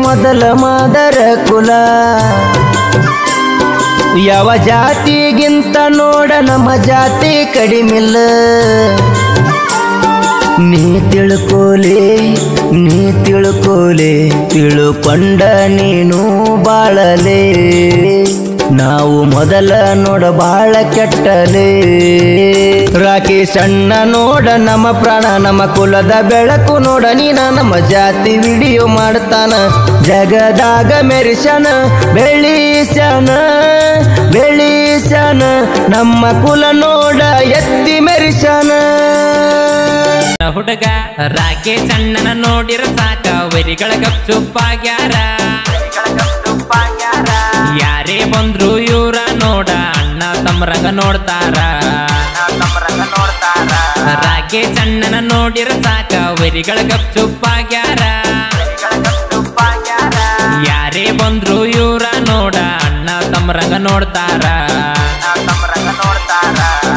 ಮೊದಲ ಮಾದರ ಕುಲ ಯಾವ ಜಾತಿಗಿಂತ ನೋಡ ನಮ್ಮ ಜಾತಿ ಕಡಿಮಿಲ್ಲ ನೀ ತಿಳ್ಕೋಲೆ ನೀ ತಿಳ್ಕೋಲೆ ತಿಳ್ಕೊಂಡ ನೀನು ಬಾಳಲೆ ನಾವು ಮೊದಲ ನೋಡ ಬಾಳ ಕೆಟ್ಟಲೆ ರಾಕಿ ಸಣ್ಣ ನೋಡ ನಮ್ಮ ಪ್ರಾಣ ನಮ್ಮ ಕುಲದ ಬೆಳಕು ನೋಡ ನೀನ ನಮ್ಮ ಜಾತಿ ವಿಡಿಯೋ ಮಾಡ್ತಾನ ಜಗದಾಗ ಮೆರಿಸನ ಬೆಳೀಸನ ಬೆಳೀಸನ ನಮ್ಮ ಕುಲ ನೋಡ ಎತ್ತಿ ಮೆರಿಸನ ಹುಡುಗ ರಾಕೆ ಸಣ್ಣನ ನೋಡಿರ ಸಾಕ ವರಿಗಳ ಗಪ್ಚುಪ್ಪಾಗ್ಯಾರ ಯಾರೇ ಬಂದ್ರು ಇವ್ರ ನೋಡ ಅಣ್ಣ ತಮ್ಮರಂಗ ನೋಡ್ತಾರ ರಾಕೆ ಸಣ್ಣನ ನೋಡಿರ ಸಾಕ ವರಿಗಳ ಗಪ್ಚುಪ್ಪಾಗ್ಯಾರ ಯಾರೇ ಬಂದ್ರು ಇವ್ರ ನೋಡ ಅಣ್ಣ ತಮ್ಮರಂಗ ನೋಡ್ತಾರ